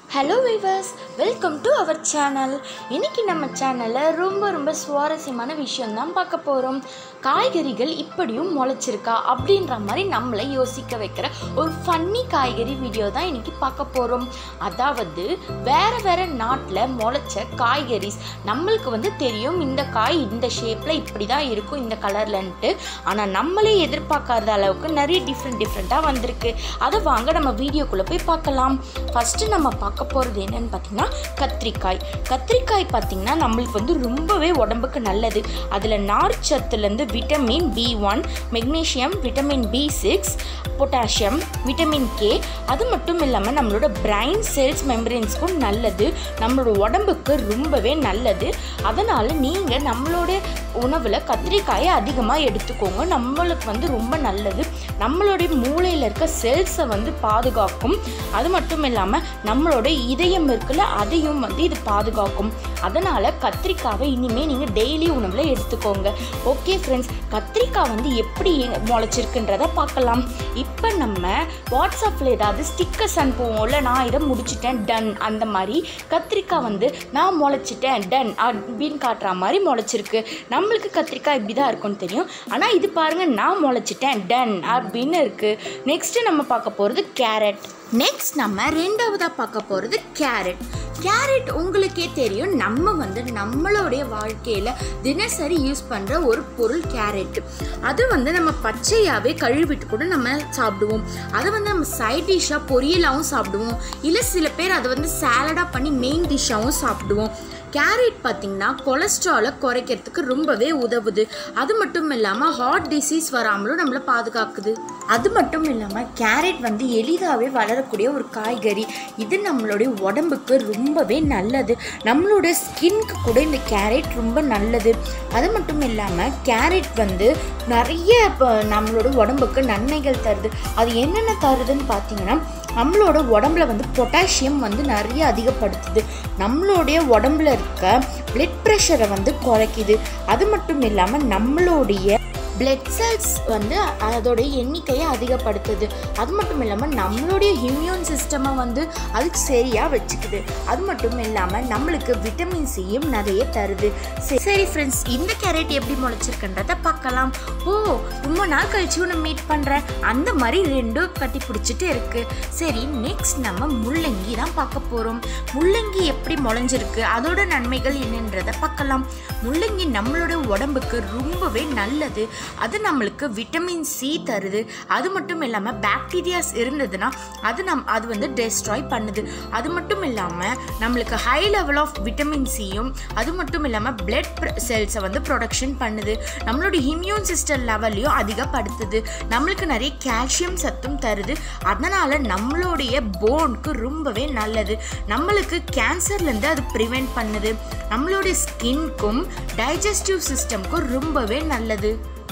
hello viewers welcome to our channel இன்னைக்கு நம்ம சேனலில் ரொம்ப ரொம்ப சுவாரஸ்யமான விஷயம் தான் பார்க்க போகிறோம் காய்கறிகள் இப்படியும் முளைச்சிருக்கா அப்படின்ற மாதிரி நம்மளை யோசிக்க வைக்கிற ஒரு ஃபன்னி காய்கறி வீடியோ தான் இன்னைக்கு பார்க்க போகிறோம் அதாவது வேற வேற நாட்டில் முளைச்ச காய்கறிஸ் நம்மளுக்கு வந்து தெரியும் இந்த காய் இந்த ஷேப்பில் இப்படி தான் இருக்கும் இந்த கலர்லன்ட்டு ஆனால் நம்மளே எதிர்பார்க்காத அளவுக்கு நிறைய டிஃப்ரெண்ட் டிஃப்ரெண்ட்டாக வந்திருக்கு அதை வாங்க நம்ம வீடியோக்குள்ளே போய் பார்க்கலாம் ஃபஸ்ட்டு நம்ம பார்க்க போகிறது என்னன்னு பார்த்தீங்கன்னா கத்திரிக்காய் கத்திரிக்காய் பார்த்தீங்கன்னா நம்மளுக்கு வந்து ரொம்பவே உடம்புக்கு நல்லது அதில் நார்ச்சத்துலேருந்து vitamin B one magnesium vitamin B six potassium vitamin K அது மட்டும் இல்லாமல் நம்மளோட பிரைன் செல்ஸ் மெம்பரன்ஸ்க்கும் நல்லது நம்மளோட உடம்புக்கு ரொம்பவே நல்லது அதனால் நீங்கள் நம்மளோட உணவில் கத்திரிக்காயை அதிகமாக எடுத்துக்கோங்க நம்மளுக்கு வந்து ரொம்ப நல்லது நம்மளுடைய மூளையில் இருக்க செல்ஸை வந்து பாதுகாக்கும் அது மட்டும் இல்லாமல் நம்மளோட இதயம் இருக்குல்ல அதையும் வந்து இது பாதுகாக்கும் அதனால் கத்திரிக்காவை இனிமேல் நீங்கள் டெய்லி உணவில் எடுத்துக்கோங்க ஓகே ஃப்ரெண்ட்ஸ் கத்திரிக்காய் வந்து எப்படி முளைச்சிருக்குன்றத பார்க்கலாம் இப்போ நம்ம வாட்ஸ்அப்பில் ஏதாவது ஸ்டிக்கர்ஸ் அனுப்புவோம்ல நான் இதை முடிச்சிட்டேன் டன் அந்த மாதிரி கத்திரிக்காய் வந்து நான் முளைச்சிட்டேன் டன் அப்படின்னு காட்டுற மாதிரி முளைச்சிருக்கு நம்மளுக்கு கத்திரிக்காய் இப்படி தான் இருக்கும்னு தெரியும் ஆனால் இது பாருங்கள் நான் முளைச்சிட்டேன் டன் அப்படின்னு இருக்குது நெக்ஸ்ட்டு நம்ம பார்க்க போகிறது கேரட் நெக்ஸ்ட் நம்ம ரெண்டாவதாக பார்க்க போகிறது கேரட் கேரட் உங்களுக்கே தெரியும் நம்ம வந்து நம்மளுடைய வாழ்க்கையில் தினசரி யூஸ் பண்ணுற ஒரு பொருள் கேரட் அது வந்து நம்ம பச்சையாகவே கழுவிட்டு கூட நம்ம சாப்பிடுவோம் அதை வந்து நம்ம சைட் டிஷ்ஷாக பொரியலாகவும் சாப்பிடுவோம் இல்லை சில பேர் அதை வந்து சாலடாக பண்ணி மெயின் டிஷ்ஷாகவும் சாப்பிடுவோம் கேரட் பார்த்திங்கன்னா கொலஸ்ட்ராலை குறைக்கிறதுக்கு ரொம்பவே உதவுது அது மட்டும் இல்லாமல் ஹார்ட் டிசீஸ் வராமலும் நம்மளை பாதுகாக்குது அது மட்டும் இல்லாமல் கேரட் வந்து எளிதாகவே வளரக்கூடிய ஒரு காய்கறி இது நம்மளுடைய உடம்புக்கு ரொம்பவே நல்லது நம்மளோட ஸ்கின்க்கு கூட இந்த கேரட் ரொம்ப நல்லது அது மட்டும் இல்லாமல் கேரட் வந்து நிறைய இப்போ நம்மளோட உடம்புக்கு நன்மைகள் தருது அது என்னென்ன தருதுன்னு பார்த்தீங்கன்னா நம்மளோட உடம்புல வந்து பொட்டாசியம் வந்து நிறைய அதிகப்படுத்துது நம்மளுடைய உடம்புல இருக்க பிளட் ப்ரெஷரை வந்து குறைக்குது அது மட்டும் இல்லாமல் நம்மளுடைய பிளட் செல்ஸ் வந்து அதோடைய எண்ணிக்கையை அதிகப்படுத்துது அது மட்டும் இல்லாமல் நம்மளுடைய இம்யூன் சிஸ்டமை வந்து அதுக்கு சரியாக வச்சுக்குது அது மட்டும் இல்லாமல் நம்மளுக்கு விட்டமின் சியும் நிறைய தருது சரி சரி ஃப்ரெண்ட்ஸ் இந்த கேரட் எப்படி முளைச்சிருக்குன்றத பார்க்கலாம் ஓ ரொம்ப நாள் கழிச்சு ஒன்று மீட் பண்ணுறேன் அந்த மாதிரி ரெண்டும் கட்டி பிடிச்சிட்டு இருக்கு சரி நெக்ஸ்ட் நம்ம முள்ளங்கி தான் பார்க்க போகிறோம் முள்ளங்கி எப்படி முளைஞ்சிருக்கு அதோட நன்மைகள் என்னன்றதை பார்க்கலாம் முள்ளங்கி நம்மளோட உடம்புக்கு ரொம்பவே நல்லது அது நம்மளுக்கு விட்டமின் சி தருது அது மட்டும் இல்லாமல் பாக்டீரியாஸ் இருந்ததுன்னா அது நம் அது வந்து டெஸ்ட்ராய் பண்ணுது அது மட்டும் இல்லாமல் நம்மளுக்கு ஹை லெவல் ஆஃப் விட்டமின் சியும் அது மட்டும் இல்லாமல் பிளட் செல்ஸை வந்து ப்ரொடக்ஷன் பண்ணுது நம்மளோட இம்யூன் சிஸ்டம் லெவல்லையும் அதிகப்படுத்துது நம்மளுக்கு நிறைய கால்சியம் சத்தும் தருது அதனால் நம்மளுடைய போனுக்கு ரொம்பவே நல்லது நம்மளுக்கு கேன்சர்லேருந்து அது ப்ரிவெண்ட் பண்ணுது நம்மளுடைய ஸ்கின்க்கும் டைஜஸ்டிவ் சிஸ்டம்க்கும் ரொம்பவே நல்லது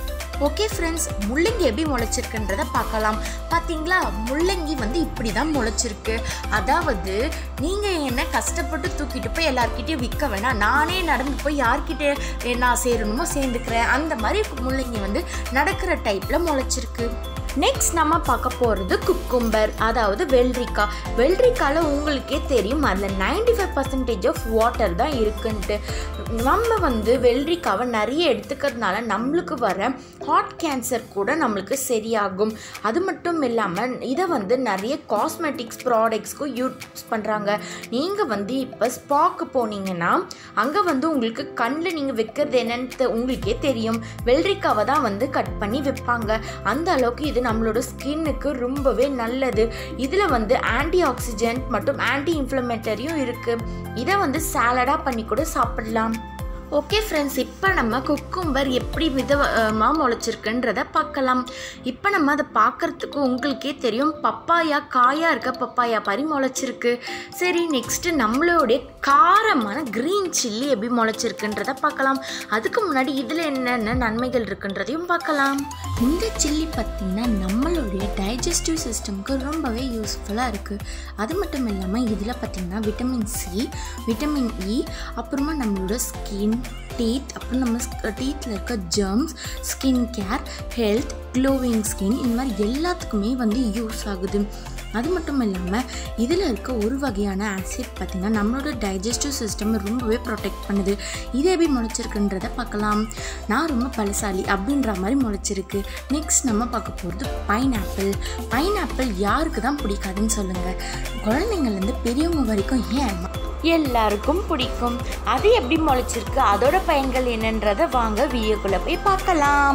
ஓகே ஃப்ரெண்ட்ஸ் முள்ளங்கி எப்படி முளைச்சிருக்குன்றத பார்க்கலாம் பார்த்தீங்களா முள்ளங்கி வந்து இப்படி தான் முளைச்சிருக்கு அதாவது நீங்கள் என்ன கஷ்டப்பட்டு தூக்கிட்டு போய் எல்லார்கிட்டையும் விற்க வேணாம் நானே நடந்து போய் யார்கிட்ட நான் சேரணுமோ சேர்ந்துக்கிறேன் அந்த மாதிரி முள்ளங்கி வந்து நடக்கிற டைப்பில் முளைச்சிருக்கு நெக்ஸ்ட் நம்ம பார்க்க போகிறது குக்கும்பர் அதாவது வெள்ளரிக்காய் வெள்ளரிக்காயில் உங்களுக்கே தெரியும் அதில் ninety five percentage of water தான் இருக்குன்ட்டு நம்ம வந்து வெள்ளரிக்காவை நிறைய எடுத்துக்கிறதுனால நம்மளுக்கு வர ஹார்ட் கேன்சர் கூட நம்மளுக்கு சரியாகும் அது மட்டும் இல்லாமல் இதை வந்து நிறைய காஸ்மெட்டிக்ஸ் ப்ராடக்ட்ஸ்க்கும் யூஸ் பண்ணுறாங்க நீங்கள் வந்து இப்போ ஸ்பாக்கு போனீங்கன்னா அங்கே வந்து உங்களுக்கு கண்ணில் நீங்கள் வைக்கிறது என்னன்னு உங்களுக்கே தெரியும் வெள்ளரிக்காவை தான் வந்து கட் பண்ணி வைப்பாங்க அந்த அளவுக்கு இது நம்மளோட ஸ்கின்னுக்கு ரொம்பவே நல்லது இதில் வந்து ஆன்டி ஆக்சிஜென்ட் மற்றும் ஆன்டி இன்ஃப்ளமேட்டரியும் இருக்குது இதை வந்து சாலடாக பண்ணி கூட சாப்பிடலாம் ஓகே ஃப்ரெண்ட்ஸ் இப்போ நம்ம குக்கும்பர் எப்படி விதமாக முளைச்சிருக்குன்றத பார்க்கலாம் இப்போ நம்ம அதை பார்க்குறதுக்கு உங்களுக்கே தெரியும் பப்பாயா காயாக இருக்க பப்பாயா மாதிரி முளைச்சிருக்கு சரி நெக்ஸ்ட்டு நம்மளுடைய காரமான க்ரீன் சில்லி எப்படி முளைச்சிருக்குன்றத பார்க்கலாம் அதுக்கு முன்னாடி இதில் என்னென்ன நன்மைகள் இருக்குன்றதையும் பார்க்கலாம் இந்த சில்லி பார்த்திங்கன்னா நம்மளுடைய டைஜஸ்டிவ் சிஸ்டம்க்கு ரொம்பவே யூஸ்ஃபுல்லாக இருக்குது அது மட்டும் இல்லாமல் இதில் பார்த்திங்கன்னா விட்டமின் சி விட்டமின் இ அப்புறமா நம்மளோட ஸ்கின் டீத் அப்புறம் நம்ம டீத்தில் இருக்க germs skin care health glowing skin இந்த மாதிரி எல்லாத்துக்குமே வந்து யூஸ் ஆகுது அது மட்டும் இல்லாமல் இதில் இருக்க ஒரு வகையான ஆசிட் பார்த்திங்கன்னா நம்மளோட டைஜஸ்டிவ் சிஸ்டம் ரொம்பவே ப்ரொடெக்ட் பண்ணுது இது எப்படி முளைச்சிருக்குன்றத பார்க்கலாம் நான் ரொம்ப பலசாலி அப்படின்ற மாதிரி முளைச்சிருக்கு நெக்ஸ்ட் நம்ம பார்க்க போகிறது பைனாப்பிள் பைனாப்பிள் யாருக்கு தான் பிடிக்காதுன்னு சொல்லுங்கள் குழந்தைங்கள்லேருந்து பெரியவங்க வரைக்கும் ஏன் எல்லாருக்கும் பிடிக்கும் அது எப்படி முளைச்சிருக்கு அதோட பயன்கள் என்னன்றதை வாங்க வீடியோக்குள்ளே போய் பார்க்கலாம்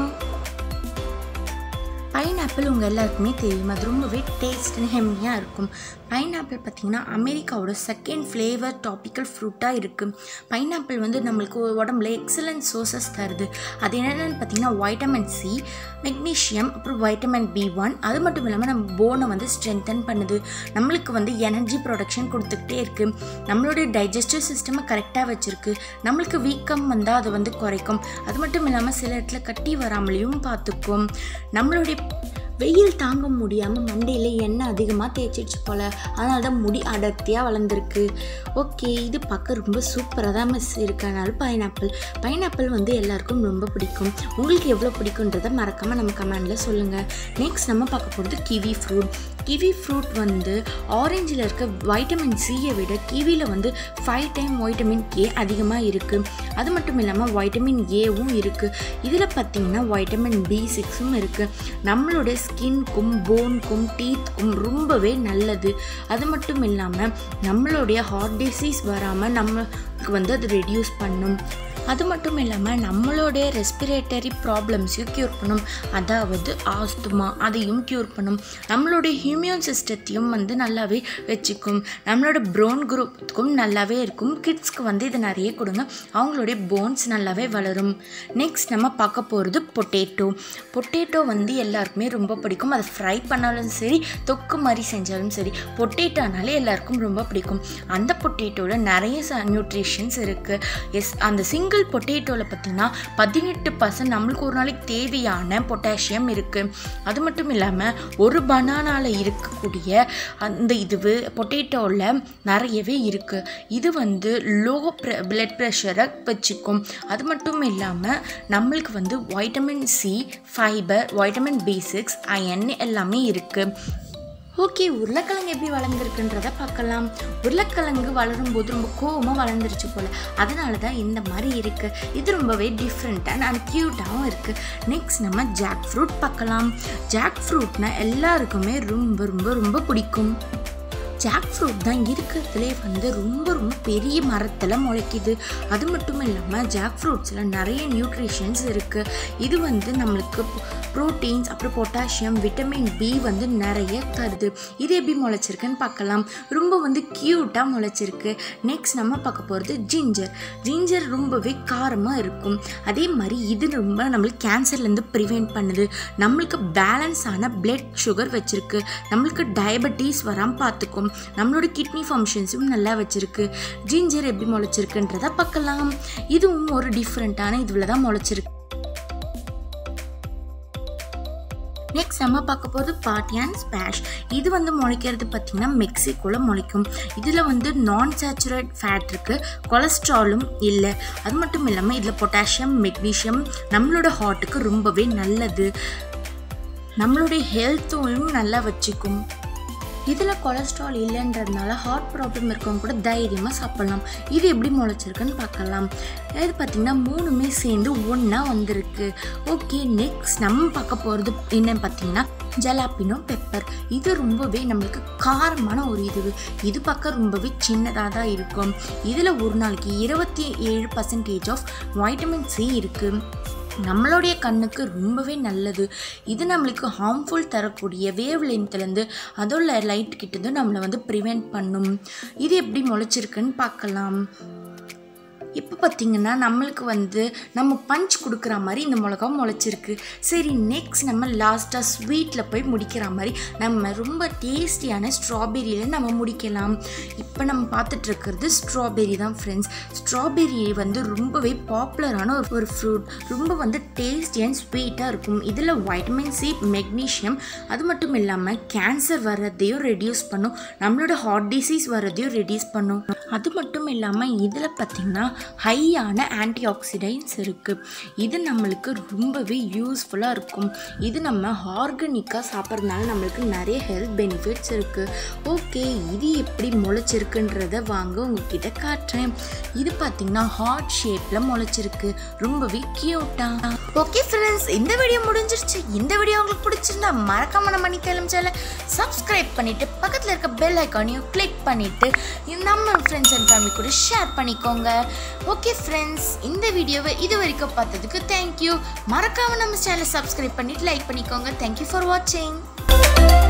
பைனாப்பிள் உங்கள் எல்லாருக்குமே தெரியும் அது ரொம்பவே டேஸ்ட் ஹெம்மியாக இருக்கும் பைனாப்பிள் பார்த்திங்கன்னா அமெரிக்காவோட செகண்ட் ஃப்ளேவர் டாப்பிக்கல் ஃப்ரூட்டாக இருக்குது பைனாப்பிள் வந்து நம்மளுக்கு உடம்புல எக்ஸலண்ட் சோர்சஸ் தருது அது என்னென்னு பார்த்திங்கன்னா வைட்டமின் சி மெக்னீஷியம் அப்புறம் வைட்டமின் பி ஒன் அது மட்டும் இல்லாமல் நம்ம போனை வந்து ஸ்ட்ரென்தன் பண்ணுது நம்மளுக்கு வந்து எனர்ஜி ப்ரொடக்ஷன் கொடுத்துக்கிட்டே இருக்குது நம்மளுடைய டைஜஸ்டிவ் சிஸ்டமை கரெக்டாக வச்சுருக்கு நம்மளுக்கு வீக்கம் வந்தால் அதை வந்து குறைக்கும் அது மட்டும் இல்லாமல் சில இடத்துல கட்டி வராமலையும் பார்த்துக்கும் நம்மளுடைய வெயில் தாங்க முடியாமல் மண்டையில் எண்ணெய் அதிகமாக தேய்ச்சிடுச்சு போல் அதனால தான் முடி அடர்த்தியாக வளர்ந்துருக்கு ஓகே இது பார்க்க ரொம்ப சூப்பராக தான் மிஸ் இருக்கனால பைனாப்பிள் பைனாப்பிள் வந்து எல்லாருக்கும் ரொம்ப பிடிக்கும் உங்களுக்கு எவ்வளோ பிடிக்குன்றதை மறக்காமல் நம்ம கமெண்டில் சொல்லுங்கள் நெக்ஸ்ட் நம்ம பார்க்க போகிறது கிவி ஃப்ரூட் கிவி ஃப்ரூட் வந்து ஆரஞ்சில் இருக்க வைட்டமின் சியை விட கிவியில் வந்து ஃபைவ் டைம் வைட்டமின் கே அதிகமாக இருக்குது அது மட்டும் இல்லாமல் வைட்டமின் ஏவும் இருக்குது இதில் பார்த்திங்கன்னா வைட்டமின் பி சிக்ஸும் இருக்குது நம்மளோட ஸ்கின்க்கும் போன்க்கும் டீத்துக்கும் ரொம்பவே நல்லது அது மட்டும் இல்லாமல் நம்மளுடைய ஹார்ட் டிசீஸ் வராமல் நம்மளுக்கு வந்து அது ரெடியூஸ் பண்ணும் அது மட்டும் இல்லாமல் நம்மளுடைய ரெஸ்பிரேட்டரி ப்ராப்ளம்ஸையும் க்யூர் பண்ணும் அதாவது ஆஸ்துமா அதையும் க்யூர் பண்ணும் நம்மளுடைய ஹியூமியன் சிஸ்டத்தையும் வந்து நல்லாவே வச்சுக்கும் நம்மளோட ப்ரோன் குரூப்புக்கும் நல்லாவே இருக்கும் கிட்ஸ்க்கு வந்து இது நிறைய கொடுங்க அவங்களுடைய போன்ஸ் நல்லாவே வளரும் நெக்ஸ்ட் நம்ம பார்க்க போகிறது பொட்டேட்டோ பொட்டேட்டோ வந்து எல்லாருக்குமே ரொம்ப பிடிக்கும் அதை ஃப்ரை பண்ணாலும் சரி தொக்கு மாதிரி செஞ்சாலும் சரி பொட்டேட்டோனாலே எல்லாருக்கும் ரொம்ப பிடிக்கும் அந்த பொட்டேட்டோவில் நிறைய ச நியூட்ரிஷன்ஸ் இருக்குது எஸ் அந்த சிங்கிள் சிங்கிள் பொட்டேட்டோவில் பார்த்திங்கன்னா பதினெட்டு பர்சன்ட் நம்மளுக்கு ஒரு நாளைக்கு தேவையான பொட்டாசியம் இருக்குது அது மட்டும் இல்லாமல் ஒரு பனானாவில் இருக்கக்கூடிய அந்த இதுவு பொட்டேட்டோவில் நிறையவே இருக்குது இது வந்து லோ ப்ரெ பிளட் ப்ரெஷரை வச்சுக்கும் அது மட்டும் இல்லாமல் நம்மளுக்கு வந்து vitamin C fibre vitamin B six iron எல்லாமே இருக்குது ஓகே உருளைக்கிழங்கு எப்படி வளர்ந்துருக்குன்றத பார்க்கலாம் உருளைக்கிழங்கு வளரும் போது ரொம்ப கோவமாக வளர்ந்துருச்சு போல் அதனால தான் இந்த மாதிரி இருக்குது இது ரொம்பவே டிஃப்ரெண்ட்டாக அண்ட் க்யூட்டாகவும் இருக்குது நெக்ஸ்ட் நம்ம ஜாக் ஃப்ரூட் பார்க்கலாம் ஜாக் ஃப்ரூட்னா எல்லாருக்குமே ரொம்ப ரொம்ப ரொம்ப பிடிக்கும் ஜாக் ஃப்ரூட் தான் இருக்கிறதுலே வந்து ரொம்ப ரொம்ப பெரிய மரத்தில் முளைக்குது அது மட்டும் இல்லாமல் ஜாக் ஃப்ரூட்ஸில் நிறைய நியூட்ரிஷன்ஸ் இருக்குது இது வந்து நம்மளுக்கு ப்ரோட்டீன்ஸ் அப்புறம் பொட்டாசியம் விட்டமின் பி வந்து நிறைய தருது இது எப்படி முளைச்சிருக்குன்னு பார்க்கலாம் ரொம்ப வந்து க்யூட்டாக முளைச்சிருக்கு நெக்ஸ்ட் நம்ம பார்க்க போகிறது ஜிஞ்சர் ஜிஞ்சர் ரொம்பவே காரமாக இருக்கும் அதே மாதிரி இது ரொம்ப நம்மளுக்கு கேன்சர்லேருந்து ப்ரிவெண்ட் பண்ணுது நம்மளுக்கு பேலன்ஸான பிளட் சுகர் வச்சுருக்கு நம்மளுக்கு டயபெட்டிஸ் வராமல் பார்த்துக்கும் நம்மளோட கிட்னி ஃபங்க்ஷன்ஸும் நல்லா வச்சுருக்கு ஜிஞ்சர் எப்படி முளைச்சிருக்குன்றத பார்க்கலாம் இதுவும் ஒரு டிஃப்ரெண்ட்டான இதில் தான் முளைச்சிருக்கு நெக்ஸ்ட் நம்ம பார்க்க போகிறது பாட்டியான் ஸ்பேஷ் இது வந்து முளைக்கிறது பார்த்திங்கன்னா மெக்சிகோவில் முளைக்கும் இதில் வந்து நான் சேச்சுரேட் ஃபேட் இருக்குது கொலஸ்ட்ராலும் இல்லை அது மட்டும் இல்லாமல் இதில் பொட்டாசியம் மெக்னீஷியம் நம்மளோட ஹார்ட்டுக்கு ரொம்பவே நல்லது நம்மளுடைய ஹெல்த்தும் நல்லா வச்சுக்கும் இதில் கொலஸ்ட்ரால் இல்லைன்றதுனால ஹார்ட் ப்ராப்ளம் இருக்கவங்க கூட தைரியமாக சாப்பிட்லாம் இது எப்படி முளைச்சிருக்குன்னு பார்க்கலாம் இது பார்த்திங்கன்னா மூணுமே சேர்ந்து ஒன்றா வந்திருக்கு ஓகே நெக்ஸ்ட் நம்ம பார்க்க போகிறது என்னன்னு பார்த்தீங்கன்னா ஜலாப்பினோ பெப்பர் இது ரொம்பவே நம்மளுக்கு காரமான ஒரு இது இது பார்க்க ரொம்பவே சின்னதாக தான் இருக்கும் இதில் ஒரு நாளைக்கு இருபத்தி ஏழு பர்சன்டேஜ் ஆஃப் வைட்டமின் சி இருக்குது நம்மளுடைய கண்ணுக்கு ரொம்பவே நல்லது இது நம்மளுக்கு ஹார்ம்ஃபுல் தரக்கூடிய வேவ் லென்த்லேருந்து அதோட லைட் கிட்டேருந்து நம்மளை வந்து ப்ரிவெண்ட் பண்ணும் இது எப்படி முளைச்சிருக்குன்னு பார்க்கலாம் இப்போ பார்த்தீங்கன்னா நம்மளுக்கு வந்து நம்ம பஞ்ச் கொடுக்குற மாதிரி இந்த மிளகா முளைச்சிருக்கு சரி நெக்ஸ்ட் நம்ம லாஸ்ட்டாக ஸ்வீட்டில் போய் முடிக்கிற மாதிரி நம்ம ரொம்ப டேஸ்டியான ஸ்ட்ராபெரியில் நம்ம முடிக்கலாம் இப்போ நம்ம பார்த்துட்டு இருக்கிறது ஸ்ட்ராபெரி தான் ஃப்ரெண்ட்ஸ் ஸ்ட்ராபெரி வந்து ரொம்பவே பாப்புலரான ஒரு ஒரு ஃப்ரூட் ரொம்ப வந்து டேஸ்டி அண்ட் ஸ்வீட்டாக இருக்கும் இதில் வைட்டமின் சி மெக்னீஷியம் அது மட்டும் இல்லாமல் கேன்சர் வர்றதையும் ரெடியூஸ் பண்ணும் நம்மளோட ஹார்ட் டிசீஸ் வர்றதையும் ரெடியூஸ் பண்ணும் அது மட்டும் இல்லாமல் இதில் பார்த்திங்கன்னா ஹையான ஆன்டி ஆக்சிடென்ட்ஸ் இருக்குது இது நம்மளுக்கு ரொம்பவே யூஸ்ஃபுல்லாக இருக்கும் இது நம்ம ஆர்கானிக்காக சாப்பிட்றதுனால நம்மளுக்கு நிறைய ஹெல்த் பெனிஃபிட்ஸ் இருக்குது ஓகே இது எப்படி முளைச்சிருக்குன்றத வாங்க உங்ககிட்ட காட்டுறேன் இது பார்த்திங்கன்னா ஹார்ட் ஷேப்பில் முளைச்சிருக்கு ரொம்பவே க்யூட்டாக ஓகே ஃப்ரெண்ட்ஸ் இந்த வீடியோ முடிஞ்சிருச்சு இந்த வீடியோ உங்களுக்கு பிடிச்சிருந்தா மறக்காம நம்ம மணி சேனலை சப்ஸ்கிரைப் பண்ணிட்டு பக்கத்தில் இருக்க பெல் ஐக்கானையும் கிளிக் பண்ணிட்டு நம்ம ஃப்ரெண்ட்ஸ் அண்ட் ஃபேமிலி கூட ஷேர் பண்ணிக்கோங்க ஓகே ஃப்ரெண்ட்ஸ் இந்த வீடியோவை இது வரைக்கும் பார்த்ததுக்கு தேங்க்யூ மறக்காம நம்ம சேனலை சப்ஸ்கிரைப் பண்ணிட்டு லைக் பண்ணிக்கோங்க தேங்க்யூ ஃபார் வாட்சிங்